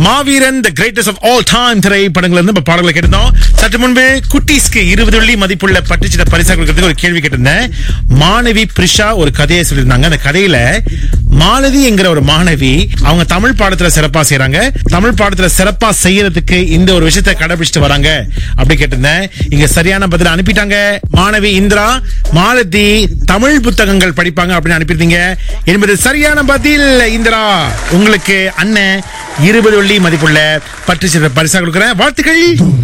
மாவீரன் the greatest of all time திரைப்படங்கள் இருந்து நம்ம பாடல்களை கேட்டிருந்தோம் சற்று முன்பு குட்டீஸ்க்கு இருபது வெள்ளி மதிப்புள்ள பட்டுச்சிட்ட பரிசா கொடுக்கறதுக்கு ஒரு கேள்வி கேட்டிருந்தேன் மாணவி பிரிஷா ஒரு கதையை சொல்லியிருந்தாங்க அந்த கதையில மாலதி என்கிற ஒரு மாணவி அவங்க தமிழ் பாடத்துல சிறப்பா செய்யறாங்க தமிழ் பாடத்துல சிறப்பா செய்யறதுக்கு இந்த ஒரு விஷயத்தை கடைபிடிச்சிட்டு வராங்க அப்படி கேட்டிருந்தேன் இங்க சரியான பதில் அனுப்பிட்டாங்க மாணவி இந்திரா மாலதி தமிழ் புத்தகங்கள் படிப்பாங்க அப்படின்னு அனுப்பியிருந்தீங்க என்பது சரியான பதில் இந்திரா உங்களுக்கு அண்ணன் இருபது வெள்ளி மதிப்புள்ள பட்டு பரிசா கொடுக்குறேன் வாழ்த்துக்கள்